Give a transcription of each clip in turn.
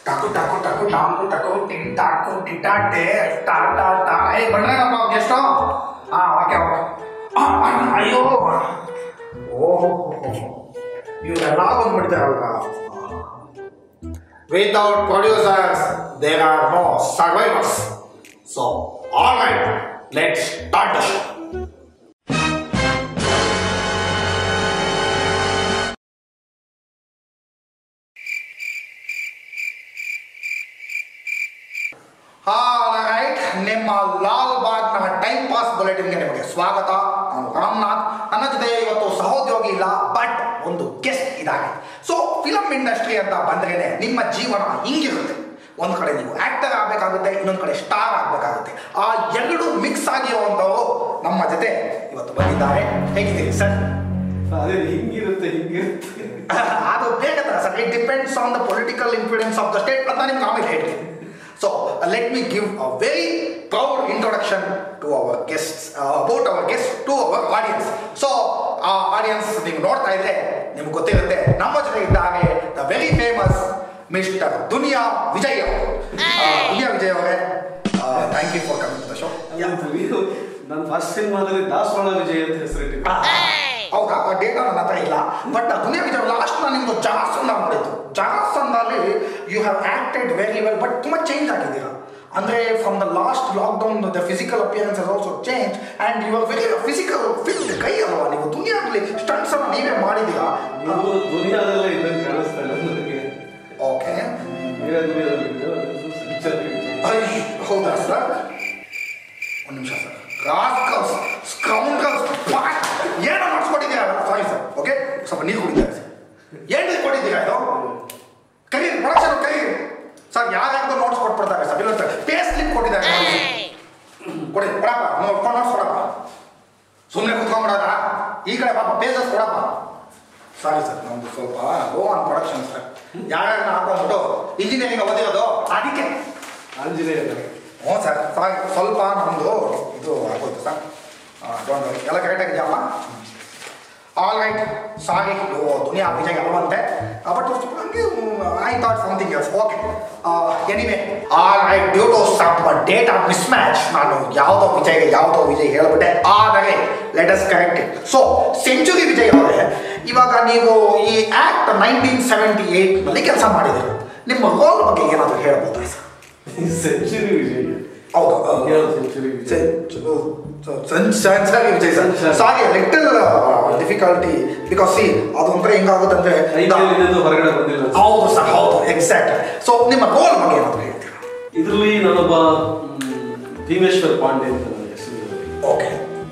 ಟಕು ಟಕು ಟಕು ಟಾಕು ಟಕು ಟಿಕ್ ಟಾಕು ಟಿಟಾಟೆ ಟಾ ಟಾ ಟಾ ಏ ಬಂದ್ರೇನಪ್ಪ ಗೆಸ್ಟು ಹಾಂ ಓಕೆ ಓಕೆ ಅಯ್ಯೋ ಓಹೋ ಇವರೆಲ್ಲ ಬಂದ್ಬಿಡ್ತಾರಲ್ವಾ without producers there are no survivors so all right let's start the show right ನಿಮ್ಮ ಲಾಲ್ ಬಾಗ್ನ ಟೈಮ್ ಪಾಸ್ ಬುಲೆಟಿನ್ಗೆ ನಿಮಗೆ ಸ್ವಾಗತ ನಾನು ರಾಮನಾಥ್ ನನ್ನ ಜೊತೆ ಇವತ್ತು ಸಹೋದ್ಯೋಗಿ ಇಲ್ಲ ಬಟ್ ಒಂದು ಗೆಸ್ಟ್ ಇದ್ದಾರೆ ಸೊ ಫಿಲಮ್ ಇಂಡಸ್ಟ್ರಿ ಅಂತ ಬಂದ್ರೇನೆ ನಿಮ್ಮ ಜೀವನ ಹಿಂಗಿರುತ್ತೆ ಒಂದು ಕಡೆ ನೀವು ಆಕ್ಟರ್ ಆಗಬೇಕಾಗುತ್ತೆ ಇನ್ನೊಂದು ಕಡೆ ಸ್ಟಾರ್ ಆಗಬೇಕಾಗುತ್ತೆ ಆ ಎರಡು ಮಿಕ್ಸ್ ಆಗಿರುವಂಥವರು ನಮ್ಮ ಜೊತೆ ಇವತ್ತು ಬಂದಿದ್ದಾರೆ ಹೇಗಿದ್ದೀರಿ ಸರ್ ಅದೇ ಹಿಂಗಿರುತ್ತೆ ಹಿಂಗಿರುತ್ತೆ ಅದು ಬೇಗ ತರ sir it depends on the political influence of the state ಅಂತ ನಿಮ್ಗೆ ಆಮೇಲೆ ಹೇಳ್ತೀನಿ so let me give a very proud introduction to our guest about our guest to our audience so ah audience ನೀವು ನೋಡ್ತಾ ಇದ್ರೆ ನಿಮ್ಗೆ ಗೊತ್ತಿರುತ್ತೆ ನಮ್ಮ ಜೊತೆ ಇದ್ದಾರೆ the very famous mister Duniya Vijay ಅವರು ಆ, ದುನಿಯಾ ವಿಜಯ್ ಅವರೇ thank you for coming the show ನನ್ನ ಫಸ್ಟ್ ಸಿನಿಮಾದಲ್ಲಿ ದಾಸವಾಳ ವಿಜಯ್ ಅಂತ ಹೆಸರಿಟ್ಟಿದ್ದೆ ಹೌದಾ ಆ ಡೇಟಾ ನನ್ನ ಹತ್ರ ಇಲ್ಲ ಬಟ್ ದುನಿಯಾ ವಿಜಯ್ ಲಾಸ್ಟ್ ನಾನು ನಿಮ್ದು ಜಾಸಂದ ನೋಡಿದ್ದು ಜಾಸಂದಲ್ಲಿ you have acted very well but ತುಂಬ ಚೇಂಜ್ ಆಗಿದ್ದೀರಾ ಅಂದ್ರೆ from the last lockdown the physical appearance has also change and you are very physical fit ಕೈ ಅಲ್ವಾ ನೀವು ದುನಿಯಾದಲ್ಲಿ ಸ್ಟಂಟ್ಸ್ ಅನ್ನು ನೀವೇ ಮಾಡಿದ್ದೀರಾ ನೀವು ದುನಿಯಾದಲ್ಲೇ ಇದ್ದಂಗೆ ಕಾಣಿಸ್ತಾ ಇಲ್ಲ ನನಗೆ ಓಕೆ ಬೇರೆ ದುನಿಯಾದಲ್ಲಿ ಹೌದಾ ಸರ್ ಒಂದು ನಿಮಿಷ ಸರ್ ರಾಸ್ಕಲ್ಸ್ ಸ್ಕೌಂಡ್ರಲ್ಸ್ ಏನೋ ಮಾಡಿಸ್ಕೊಟ್ಟಿದ್ದೀರಾ ಸಾರಿ ಸರ್ ಓಕೆ ಸ್ವಲ್ಪ ನೀರು ಕುಡಿದ್ದಾರೆ ಸರ್ ಏನು ನೀರು ಕೊಟ್ಟಿದ್ದೀರಾ ಇದು ಕೈ ಪ್ರೊಡಕ್ಷನ್ ಕೈ ಸರ್ ಯಾರ್ಯಾರ್ದು ನೋಟ್ಸ್ ಕೊಟ್ಬಿಡ್ತಾರೆ ಸರ್ ಇಲ್ಲ ಸರ್ ಪೇ ಸ್ಲಿಪ್ ಕೊಟ್ಟಿದ್ದಾರೆ ನೋಡಿ ಸರ್. ಕೊಡಿ ಕೊಡಪ್ಪ ನೋಡ್ಕೊಂಡು ನೋಟ್ಸ್ ಕೊಡಪ್ಪ ಸುಮ್ಮನೆ ಕುತ್ಕೊಂಡ್ಬಿಡೋದ ಈ ಕಡೆ ಪಾಪ ಪೇಜಸ್ ಕೊಡಪ್ಪ ಸಾರಿ ಸರ್ ನಮ್ದು ಸ್ವಲ್ಪ ಲೋ ಆನ್ ಪ್ರೊಡಕ್ಷನ್ ಸರ್ ಯಾರ್ಯಾರನ್ನ ಹಾಕೊಂಡ್ಬಿಟ್ಟು ಇಂಜಿನಿಯರಿಂಗ್ ಓದಿರೋದು ಅದಕ್ಕೆ ಆಂಜನೇಯ ಹ್ಞೂ ಸರ್ ಸಾರಿ ಸ್ವಲ್ಪ ನಮ್ಮದು ಇದು ಆಗೋಯ್ತು ಸರ್ ಡೋಂಟ್ ವರಿ ಎಲ್ಲ ಕರೆಕ್ಟಾಗಿದೆಯಪ್ಪ all right sorry Duniya Vijay ಅಲ್ವಂತೆ but I thought something else okay anyway all right due to some date of mismatch ನಾನು ಯಾವುದೋ ವಿಜಯ್ಗೆ ಯಾವುದೋ ವಿಜಯ್ ಹೇಳ್ಬಿಟ್ಟೆ ಆದರೆ let us correct it so century Vijay ಅವರೇ ಇವಾಗ ನೀವು ಈ ಆ್ಯಕ್ಟ್ ನೈನ್ಟೀನ್ ಸೆವೆಂಟಿ ಏಯ್ಟ್ನಲ್ಲಿ ಕೆಲಸ ಮಾಡಿದ್ದೀರಿ ನಿಮ್ಮ ರೋಲ್ ಬಗ್ಗೆ ಏನಾದರೂ ಹೇಳ್ಬೋದಾ ಸರ್ ಸೆಂಚುರಿ ವಿಜಯ್ ಹೌದು ಯಾವ್ದು ಸೆಂಚುರಿ ವಿಜಯ್ ಸರಿ Vijay sir sorry little difficulty because see ಅದು ಒಂಥರ ಹೆಂಗಾಗುತ್ತೆ ಅಂದ್ರೆ ಐಪಿಎಲ್ ಹೊರಗಡೆ ಬಂದಿಲ್ಲ ಹೌದು ಸರ್ ಹೌದು ಎಕ್ಸಾಕ್ಟ್ ಸೊ ನಿಮ್ಮ ರೋಲ್ ಬಗ್ಗೆ ಏನಾದ್ರು ಹೇಳ್ತೀರಾ ಇದರಲ್ಲಿ ನಾನೊಬ್ಬ ಮ್, ಭೀಮೇಶ್ವರ್ ಪಾಂಡೆ ಅಂತ ನನ್ನ ಹೆಸರು okay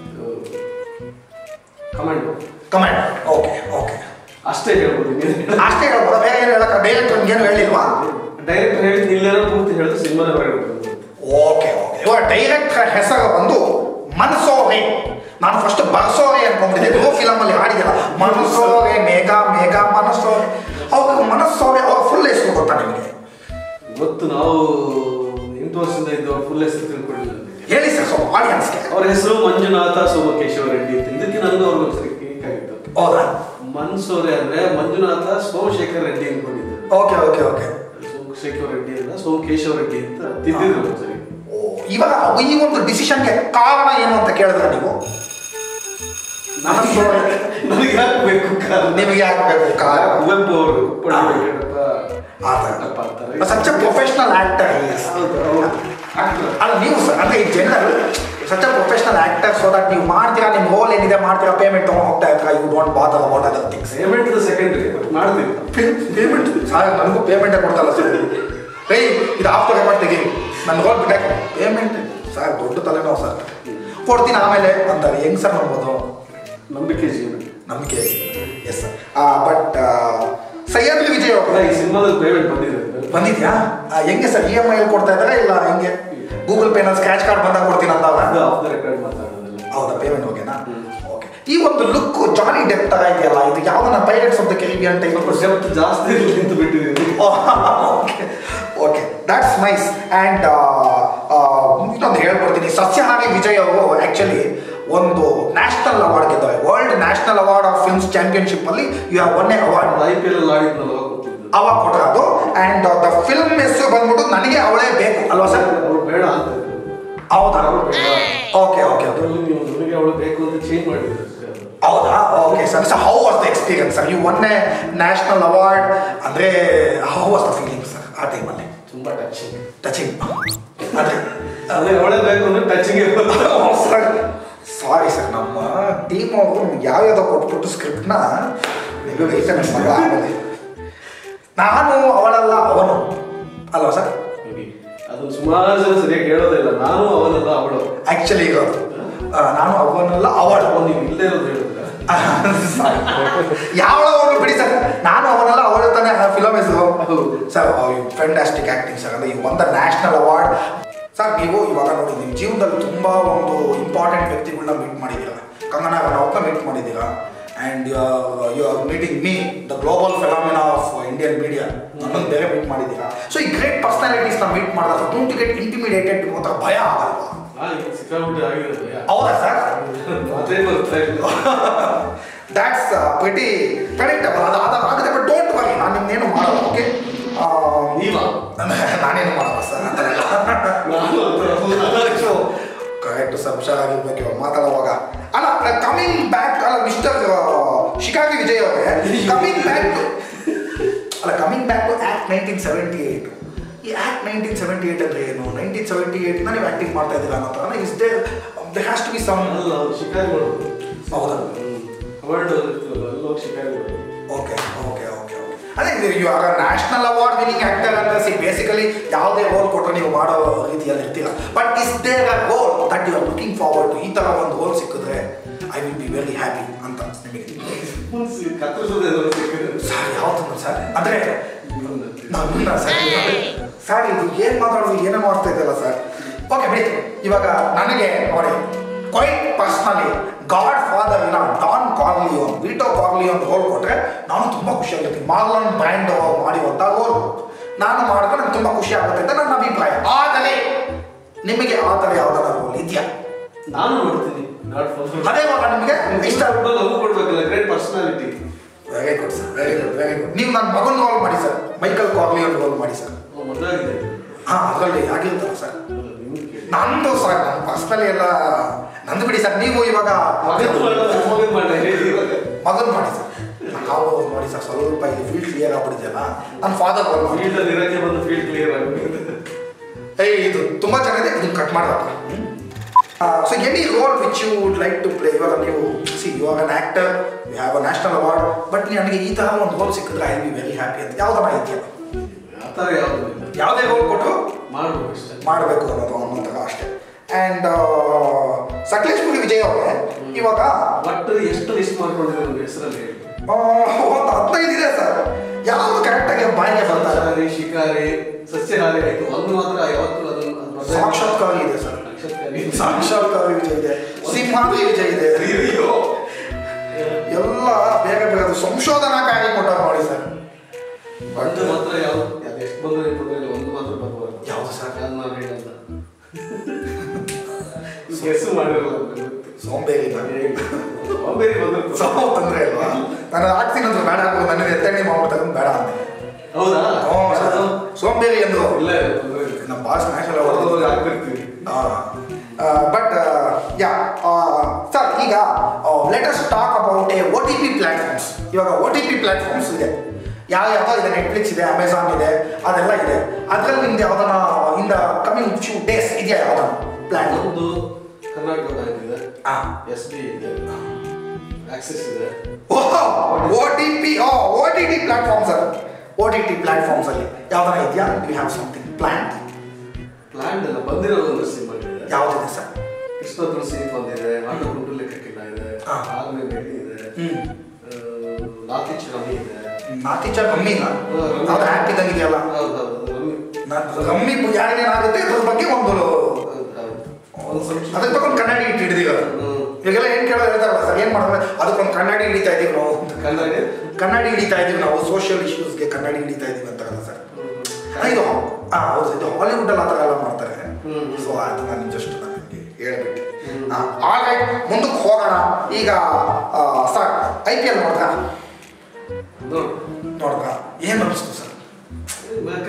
command comment okay okay ಅಷ್ಟೇ ಹೇಳ್ಬೋದು ಅಷ್ಟೇ ಹೇಳ್ಬೋದಾ ಬೇರೆ ಏನು ಹೇಳಕ್ಕ ಡೈರೆಕ್ಟ್ ಏನು ಹೇಳಿಲ್ವಾ ಡೈರೆಕ್ಟ್ ಹೇಳಿದ್ ಇಲ್ಲೇನೋ ಪೂರ್ತಿ ಹೇಳಿದ್ರೆ ಸಿನಿಮಾದ ಹೊರಗಡೆ ಬಂದು ಓಕೆ ಓಕೆ ಇವಾಗ ಡೈರೆಕ್ಟ್ ಹೆಸರು ಬಂದು ಮನಸೋರೆ ನಾನು ಫಸ್ಟ್ ಬರ್ಸೋರೆ ಅನ್ಕೊಂಡಿದ್ದೆ ಗೋ ಫಿಲಮ್ ಅಲ್ಲಿ ಹಾಡಿದಿಲ್ಲ ಮನಸೋರೆ ಮೇಘ ಮೇಘ ಮನಸೋರೆ ಅವ್ರ ಮನಸ್ಸೋರೆ ಅವ್ರ ಫುಲ್ ಹೆಸರು ಗೊತ್ತಾ ನಿಮಗೆ ಗೊತ್ತು ನಾವು ಎಂಟು ವರ್ಷದಿಂದ ಇದ್ದು ಫುಲ್ ಹೆಸರು ತಿಳ್ಕೊಳ್ಳಿಲ್ಲ ಹೇಳಿ ಸರ್ ಸ್ವಲ್ಪ ಆಡಿಯನ್ಸ್ಗೆ ಅವ್ರ ಹೆಸರು ಮಂಜುನಾಥ ಸೋಮಕೇಶವ ರೆಡ್ಡಿ ಅಂತ ಇದಕ್ಕೆ ನನಗೂ ಅವ್ರಿಗೂ ಹೆಸರು ಆಗಿತ್ತು ಹೌದಾ ಮನ್ಸೋರೆ ಅಂದ್ರೆ ಮಂಜುನಾಥ ಸೋಮಶೇಖರ್ ರೆಡ್ಡಿ ಅನ್ಕೊಂಡಿದ್ದೆ okay okay okay Somashekar Reddy ಅಲ್ಲ ಸೋಮಕೇಶವ ರೆಡ್ಡಿ ಅಂತ ತಿದ್ದಿದ್ರು ಒಂದ್ಸರಿ ಓ ಇವಾಗ ಈ ಒಂದು ಡಿಸಿಷನ್ಗೆ ಕಾರಣ ಏನು ಅಂತ ಕೇಳಿದ್ರೆ ನೀವು ಮನಸ್ಸೋರೆ ನನಗೆ ಹಾಕ್ಬೇಕು ಕಾರಣ ನಿಮಗೆ ಯಾಕೆ ಬೇಕು ಕಾರಣ ಕುವೆಂಪು ಅವರು ಪಂಡಿತ ಆ ಥರ ಸಚ್ ಪ್ರೊಫೆಷನಲ್ ಆಕ್ಟರ್ ಹೌದು ಹೌದು Actor. ಅಲ್ಲ ನೀವು ಸ- ಅಂದ್ರೆ ಈ general such professional actor so that ನೀವು ಮಾಡ್ತೀರಾ ನಿಮ್ಮ ರೋಲ್ ಏನಿದೆ ಮಾಡ್ತೀರಾ ಪೇಮೆಂಟ್ ತಗೊಂಡು ಹೋಗ್ತಾ ಇರ್ತೀರಾ you don't bother about other things payment secondary but ಮಾಡ್ತೀನಿ ಪೇಮೆಂಟ್ ಸಾರ್ ನನಗೂ ಪೇಮೆಂಟೇ ಕೊಡ್ತಲ್ಲ ಸರ್ ರೇ ಇದು ಆಫ್ಟರ್ ರೆಕಾರ್ಡ್ ತೆಗಿ ನನ್ನ ರೋಲ್ ಬಿಟ್ಟಾಕ ಪೇಮೆಂಟ್ ಸರ್ ದೊಡ್ಡ ತಲೆನೋವು ಸರ್ ಕೊಡ್ತೀನಿ ಆಮೇಲೆ ಅಂತಾರೆ ಹೆಂಗ್ ಸರ್ ನೋಡ್ಬೋದು ನಂಬಿಕೆ ಜೀವನ ನಂಬಿಕೆ yes sir but Sahyadri Vijay ಅಲ್ಲ, ಅವರು ಈ ಸಿನಿಮಾದಲ್ಲಿ ಪೇಮೆಂಟ್ ಬಂದಿದೆ ಬಂದಿದ್ಯಾ ಆ, ಹೆಂಗೆ ಸರ್ ಇ ಎಮ್ ಐ ಕೊಡ್ತಾ ಇದ್ದಾರೆ ಇಲ್ಲ ಹೆಂಗೆ ಗೂಗಲ್ ಪೇನಲ್ಲಿ ಸ್ಕ್ರಾಚ್ ಕಾರ್ಡ್ ಬಂದಾಗ ಕೊಡ್ತೀನಿ ಅಂದಾಗ ಅದು ಆಫ್ ದ ರೆಕಾರ್ಡ್ ಮಾತಾಡೋದಿಲ್ಲ ಹೌದಾ ಪೇಮೆಂಟ್ ಓಕೆನಾ ಓಕೆ ಈ ಒಂದು ಲುಕ್ ಜಾಲಿ ಡೆಪ್ ತರ ಇದೆಯಲ್ಲ ಇದು ಯಾವ್ದನ್ನ pirates of the Caribbean type ಸ್ವಲ್ಪ ಡೆಪ್ತ್ ಜಾಸ್ತಿ ನಿಂತು ಬಿಟ್ಟಿದ್ದೀನಿ okay okay that's nice and ಇನ್ನೊಂದು ಹೇಳ್ಕೊಡ್ತೀನಿ ಸಸ್ಯಹಾರಿ ವಿಜಯ್ ಅವರು ಆ್ಯಕ್ಚುಲಿ ಒಂದು ನ್ಯಾಷನಲ್ ಅವಾರ್ಡ್ ಗೆದ್ದಾರೆ world national award of films championship ಅಲ್ಲಿ you have won a award I P L ಅಲ್ಲಿ ಆಡಿದ್ನಲ್ಲ ಅವಾಗ ಗೊತ್ತಿದ್ದು ಅವಾಗ ಕೊಟ್ರ ಅದು ಆ್ಯಂಡ್ ದ ಫಿಲ್ಮ್ ಹೆಸರು ಬಂದ್ಬಿಟ್ಟು ನನಗೆ ಅವಳೇ ಬೇಕು ಅಲ್ವಾ ಸರ್ ಅವ್ರು ಬೇಡ ಅಂತ ಹೌದಾ ಅವ್ರು ಬೇಡ ಓಕೆ ಓಕೆ ಓಕೆ ಅದ್ರಲ್ಲಿ ನೀವು ನನಗೆ ಅವಳು ಬೇಕು ಅಂತ ಚೇಂಜ್ ಮಾಡಿದ್ರು ಅಷ್ಟೇ ಅದು. ಹೌದಾ okay sir so how was the experience sir you won a national award ಅಂದರೆ how was the feeling sir ಆ ಟೈಮಲ್ಲಿ ತುಂಬಾ ಟಚಿಂಗ್ ಟಚಿಂಗ್ ಅದೇ ನನಗೆ ಅವಳೇ ಬೇಕು ಅಂದ್ರೆ ಟಚಿಂಗ್ ಸರ್ ಸಾರಿ ಸರ್ ನಮ್ಮ ಟೀಮ್ ಅವರು ನಮ್ಗೆ ಯಾವ್ಯಾವ್ದೋ ಕೊಟ್ಬಿಟ್ಟು ಸ್ಕ್ರಿಪ್ಟ್ನ ನಿಮಗೆ ಐತೆ ನನ್ನ ಮಗ ಆಮೇಲೆ ನಾನು ಅವಳಲ್ಲ ಅವನು ಅಲ್ವಾ ಸರ್ ನೋಡಿ ಅದನ್ನ ಸುಮಾರು ಜನ ಸರಿಯಾಗಿ ಹೇಳೋದಿಲ್ಲ ನಾನು ಅವನಲ್ಲ ಅವಳು ಆ್ಯಕ್ಚುಲಿ ಇರೋದು ಆ, ನಾನು ಅವನಲ್ಲ ಅವಳು ಅವನು ನೀವು ಇಲ್ಲದೆ ಇರೋದು ಹೇಳಿದ್ರೆ ಯಾವಳ ಅವನು ಬಿಡಿ ಸರ್ ನಾನು ಅವನಲ್ಲ ಅವಳ ತಾನೇ ಫಿಲಮ್ ಹೆಸರು ಹೌದು. ಸರ್ ಫ್ಯಾಂಟಾಸ್ಟಿಕ್ ಆಕ್ಟಿಂಗ್ ಸರ್ ಅಂದ್ರೆ ಒಂದು ನ್ಯಾಷನಲ್ ಅವಾರ್ಡ್ ಸರ್ ನೀವು ಇವಾಗ ನೋಡಿ ನೀವು ಜೀವನದಲ್ಲಿ ತುಂಬ ಒಂದು ಇಂಪಾರ್ಟೆಂಟ್ ವ್ಯಕ್ತಿಗಳನ್ನ ಮೀಟ್ ಮಾಡಿದ್ದೀರಾ ಕಂಗನಾ ರನೌತ್ನ ಮೀಟ್ ಮಾಡಿದ್ದೀರಾ and you are meeting me the global phenomena of Indian media ನನ್ನನ್ನು ಬೇರೆ ಮೀಟ್ ಮಾಡಿದ್ದೀರಾ ಸೊ ಈ ಗ್ರೇಟ್ ಪರ್ಸನಾಲಿಟೀಸ್ನ ಮೀಟ್ ಮಾಡಿದಾಗ ಡೋಂಟ್ ಟು ಗೆಟ್ ಇಂಟಿಮಿಡೇಟೆಡ್ ಅಂತ ಭಯ ಆಗಲ್ವಾ ಆ, ಈಗ ಸಿಕ್ಕಾಬಿಟ್ಟು ಆಗಿರೋದು ಹೌದಾ ಸರ್ ಮಾತೇ ಬರ್ತಾ ಇಲ್ಲ ದ್ಯಾಟ್ಸ್ ಪ್ರಿಟಿ ಪ್ರೆಡಿಕ್ಟಬಲ್ ಅದು ಅದು ಆಗುತ್ತೆ ಬಟ್ ಡೋಂಟ್ ವರಿ ನಾನು ನಿಮ್ನೇನು ಮಾಡಲ್ಲ ಓಕೆ ನೀವಾ ನಾನೇನು ಮಾಡಲ್ಲ ಸರ್ ಆ ಥರ ಎಲ್ಲ ನಾನು ಅಂತ ಕರೆಕ್ಟ್ ಸರ್ ಹುಷಾರಾಗಿರ್ಬೇಕು ಇವಾಗ ಮಾತಾಡುವಾಗ ಅಲ್ಲ ಕಮಿಂಗ್ ಬ್ಯಾಕ್ ಅಲ್ಲ ಮಿಸ್ಟರ್ ಶಿಕಾಗಿ ವಿಜಯ್ ಅವರೇ ಕಮಿಂಗ್ ಬ್ಯಾಕ್ ಅಲ್ಲ coming back to act nineteen seventy eight ಈ ಆ್ಯಕ್ಟ್ ನೈನ್ಟೀನ್ ಸೆವೆಂಟಿ ಏಯ್ಟ್ ಅಂದರೆ ಏನು ನೈನ್ಟೀನ್ ಸೆವೆಂಟಿ ಏಯ್ಟಿಂದ ನೀವು ಆ್ಯಕ್ಟಿಂಗ್ ಮಾಡ್ತಾ ಇದ್ದೀರಾ ಅನ್ನೋ ಥರ is they they has to be some ಅಲ್ಲ ಅವ್ರು ಶಿಕಾರಿ ಮಾಡೋದು ಹೌದಾ? ಅವಾರ್ಡ್ ಇರ್ತದಲ್ಲ ಅಲ್ಲಿ ಹೋಗಿ ಶಿಕಾರಿ ಮಾಡೋದು ಓಕೆ ಓಕೆ ಓಕೆ ಓಕೆ ಅದೇ you are national award winning actor ಅಂತ ಸಿ ಬೇಸಿಕಲಿ ಯಾವುದೇ ರೋಲ್ ಕೊಟ್ಟರೆ ನೀವು ಮಾಡೋ ರೀತಿಯಲ್ಲಿ ಇರ್ತೀರ but is there a goal that you are looking forward to ಈ ಥರ ಒಂದು ರೋಲ್ ಸಿಕ್ಕಿದ್ರೆ I will be very happy ಅಂತ ನಿಮಗೆ ಮುನ್ಸಿ ಕತ್ತರಿಸೋದೇ ಸಿಕ್ಕಿದ್ರೆ ಸರ್ ಯಾವ್ದು ಸರ್ ಅಂದರೆ ನನ್ನ ಸರ್ ಸರ್ ಇದು ಏನು ಮಾತಾಡೋದು ಏನೇ ಮಾಡ್ತಾ ಇದ್ದಲ್ಲ ಸರ್ ಓಕೆ ಬಿಡಿ ಇವಾಗ ನನಗೆ ನೋಡಿ ಕ್ವೈಟ್ ಪರ್ಸ್ನಲಿ ಗಾಡ್ ಫಾದರ್ ಇಲ್ಲ Don Corleone Vito Corleone role ಕೊಟ್ಟರೆ ನಾನು ತುಂಬ ಖುಷಿಯಾಗಿರ್ತೀನಿ ಮಾರ್ಲನ್ ಬ್ರ್ಯಾಂಡ್ ಮಾಡಿರುವಂಥ ರೋಲ್ ನಾನು ಮಾಡಿದ್ರೆ ನಂಗೆ ತುಂಬ ಖುಷಿ ಆಗುತ್ತೆ ಅಂತ ನನ್ನ ಅಭಿಪ್ರಾಯ ಆದರೆ ನಿಮಗೆ ಆ ಥರ ಯಾವ್ದಾರ ರೋಲ್ ಇದೆಯಾ ನಾನು ನೋಡ್ತೀನಿ ಗಾಡ್ ಫಾದರ್ ಅದೇ ಇವಾಗ ನಿಮಗೆ ಇಷ್ಟ ನಮಗೂ ಕೊಡ್ಬೇಕಲ್ಲ great personality very good sir very good very good ನೀವು ನನ್ನ ಮಗನ ರೋಲ್ ಮಾಡಿ ಸರ್ ಮೈಕಲ್ ಕಾರ್ಲಿಯೋನ್ ರೋಲ್ ಮಾಡಿ ಸರ್ ಮೊದಲಾಗಿದೆ ಹಾಂ ಅದರಲ್ಲಿ ಆಗಿರ್ತಲ್ಲ ಸರ್ ಅಲ್ಲ, ನಿಮ್ಗೆ ಕೇಳಿ. ನಂದು ಸರ್ ನನ್ನ ಪರ್ಸ್ನಲಿ ಎಲ್ಲ ನಂದು ಬಿಡಿ ಸರ್ ನೀವು ಇವಾಗ ಮಗನ್ ಮಾಡ, ಮಗನ್ ಮಾಡ, ಹೇಳಿ ಇವಾಗ. ಮಗನ್ ಮಾಡಿ ಸರ್ ನಾವು ನೋಡಿ ಸರ್ ಸ್ವಲ್ಪ ಇಲ್ಲಿ ಫೀಲ್ಡ್ ಕ್ಲಿಯರ್ ಆಗ್ಬಿಟ್ಟಿದೆಯಲ್ಲ ನನ್ನ ಫಾದರ್ ರೋಲ್ ಮಾಡಿ ಫೀಲ್ಡ್ ಅಲ್ಲಿ ಇರಕ್ಕೆ ಬಂದು ಫೀಲ್ಡ್ ಕ್ಲಿಯರ್ ಆಗುತ್ತೆ ಏಯ್ ಇದು ತುಂಬ ಚೆನ್ನಾಗಿದೆ ಇದನ್ನು ಕಟ್ ಮಾಡಪ್ಪ so any role which you would like to play ಇವಾಗ ನೀವು see you are an actor you have a national award but ನನಗೆ ಈ ಥರ ಒಂದು ರೋಲ್ ಸಿಕ್ಕಿದ್ರೆ ಐ ಬಿ ವೆರಿ ಹ್ಯಾಪಿ ಅಂತ ಯಾವ್ದನ್ನ ಇದೆಯಾ ಆ ಥರ ಯಾವುದು ಇಲ್ಲ ಯಾವುದೇ ರೋಲ್ ಕೊಟ್ಟರು ಮಾಡ್ಬೇಕು ಅಷ್ಟೇ ಮಾಡಬೇಕು ಅನ್ನೋದು ಅನ್ನೋ ಥರ ಅಷ್ಟೇ ಆ್ಯಂಡ್ ಸಕಲೇಶ್ಪುರಿ ವಿಜಯ್ ಅವರೇ ಇವಾಗ ಒಟ್ಟು ಎಷ್ಟು ಲಿಸ್ಟ್ ಮಾಡ್ಕೊಂಡಿದ್ದಾರೆ ಒಂದು ಹೆಸರಲ್ಲಿ ಹೇಳಿ ಆ, ಒಂದು ಹದಿನೈದು ಇದೆ ಸರ್ ಯಾವುದು ಕರೆಕ್ಟಾಗಿ ಬಾಯಿಗೆ ಬರ್ತಾರೆ ಸಸ್ಯಾಹಾರಿ ಶಿಕಾರಿ ಸಸ್ಯಹಾರಿ ಆಯ್ತು ಒಂದು ಮಾತ್ರ ಯಾವತ್ತು ಅದನ್ನು ಅದು ಮೊದಲೇ- ಸಾಕ್ಷಾತ್ಕಾರಿ ಇದೆ ಸರ್ ಸಾಕ್ಷಾತ್ಕಾರಿ. ಸಾಕ್ಷಾತ್ಕಾರಿ ವಿಜಯ್ ಇದೆ ಸಿಂಹಾದ್ರಿ ವಿಜಯ್ ಇದೆ ಅಯ್ಯೋ. ಎಲ್ಲ ಬೇರೆ ಬೇರೆ ಅದು ಸಂಶೋಧನಾ ಕಾರ್ಯ ಕೊಟ್ಟಾರ ನೋಡಿ ಸರ್ ಒಂದು ಮಾತ್ರ ಯಾವ್ದು ಅದು ಎಷ್ಟು ಬಂದ್ರೆ ಏನು ತೊಂದ್ರೆ ಇಲ್ಲ, ಒಂದು ಮಾತ್ರ ಬರ್ಬೋದು ಯಾವ್ದು sir? ಯಾವ್ದು ನಾನು ಹೇಳಲ್ಲ ಗೆಸ್ ಮಾಡಿರಲ್ಲ ಅಂತ. ಸೋಂಬೇರಿ ಬಾಂಬೆಗೆ ಬಂದಿರ್ತದೆ. ಸೋ ತೊಂದರೆ ಅಲ್ವಾ ನಾನು ಹಾಕ್ತೀನಿ ಅಂದ್ರೆ ಬೇಡ ಹಾಕೋ ನನ್ನ ಎತ್ತಣಿ ಮಾಡ್ಬಿಟ್ಟು ಬೇಡ ಅಂದೆ ಹೌದಾ ಹ್ಞೂ ಸರ್ ಯಾವ್ದು? ಸೋಂಬೇರಿ ಎಂದು ಇಲ್ಲ ತೊಂದ್ರೆ ಇಲ್ಲ ನಮ್ಮ ಬಾಸ್ ನ್ಯಾಷನಲ್ ಅವ್ರದ್ದು ಅವಾರ್ಡ್ ಹಾಕ್ಬಿಡ್ತೀವಿ ಬಟ್ ಯಾ ಸರ್ ಈಗ let's talk about a O T P platforms ಇವಾಗ ಒ ಟಿ ಪಿ ಪ್ಲಾಟ್ಫಾರ್ಮ್ಸ್ ಇದೆ ಯಾವ ಯಾವ ಇದೆ ನೆಟ್ಫ್ಲಿಕ್ಸ್ ಇದೆ ಅಮೆಝಾನ್ ಇದೆ ಅದೆಲ್ಲ ಇದೆ ಅದರಲ್ಲಿ ನಿಮ್ದು ಯಾವ್ದನ in the coming few days ಇದೆಯಾ ಯಾವ್ದನ ಪ್ಲಾನ್ ಒಂದು ಕರ್ನಾಟಕ ಬ್ಯಾಂಕ್ ಇದೆ ಹಾಂ ಎಸ್ ಬಿ ಇದೆ ಆಕ್ಸಿಸ್ ಇದೆ O T P O T T platform sir O T T platforms ಅಲ್ಲಿ ಯಾವ್ದನ ಇದೆಯಾ you have something plan plan ಎಲ್ಲ ಬಂದಿರೋದು ಒಂದು ಸಿನಿಮಾ ಇದೆ ಯಾವುದಿದೆ ಸರ್ ಕೃಷ್ಣ ತುಳಸಿ ಬಂದಿದೆ ಆಟ ಗುಂಡು ಲೆಕ್ಕಕ್ಕಿಲ್ಲ ಇದೆ ಹಾ. ಆರ್ಮಿ ಬೇಟಿ ಇದೆ ಹ್ಮ್ ಆ, ಲಾತಿ ಚರಮಿ ಇದೆ ನಾತಿಚ ಕಮ್ಮಿನಾ ಹಾ, ರಮ್ಮಿ. ಅದು ಆ್ಯಪ್ ಇದ್ದಂಗಿದೆಯಲ್ಲ ಹೌದೌದು ರಮ್ಮಿ ನಾನು ರಮ್ಮಿ ಯಾರೇನೇನಾಗುತ್ತೆ ಅದ್ರ ಬಗ್ಗೆ ಒಂದು ಹೌದು, ಹೌದು. ಒಂದು ಸಂಕ್ಷಿಪ್ತ- ಅದಕ್ಕೆ ಒಂದು ಕನ್ನಡಿ ಇಟ್ಟು ಹಿಡಿದೀಗ ಹ್ಮ್. ಈಗೆಲ್ಲ ಏನು ಕೇಳೋದು ಹೇಳ್ತಾರಲ್ಲ ಸರ್ ಏನು ಮಾಡಿದ್ರೆ ಅದಕ್ಕೊಂದು ಕನ್ನಡಿ ಹಿಡಿತಾ ಇದೀವಿ ನಾವು ಕನ್ನಡ ಕನ್ನಡಿ ಹಿಡಿತಾ ಇದೀವಿ ನಾವು ಸೋಷಿಯಲ್ ಇಶ್ಯೂಸ್ಗೆ ಕನ್ನಡಿ ಹಿಡಿತಾ ಇದೀವಿ ಅಂತಾರಲ್ಲ ಸರ್ ಆ, ಇದು ಹಾಂ ಹೌದು ಇದು ಹಾಲಿವುಡಲ್ಲಿ ಆ ಥರ ಎಲ್ಲ ಮಾಡ್ತಾರೆ ಹ್ಮ್. ಸೊ ಅದು ನಾನು ಜಸ್ಟ್ ನಾನು ನಿಮಗೆ ಹೇಳ್ಬಿಟ್ಟು ಹ್ಮ್. ಆಲ್ ರೈಟ್ ಮುಂದಕ್ಕೆ ಹೋಗೋಣ ಈಗ ಸರ್ ಐ ಪಿ ಎಲ್ ನೋಡ್ದ ನೋಡು ನೋಡ್ದ ಏನು ಅನಿಸ್ತು ಸರ್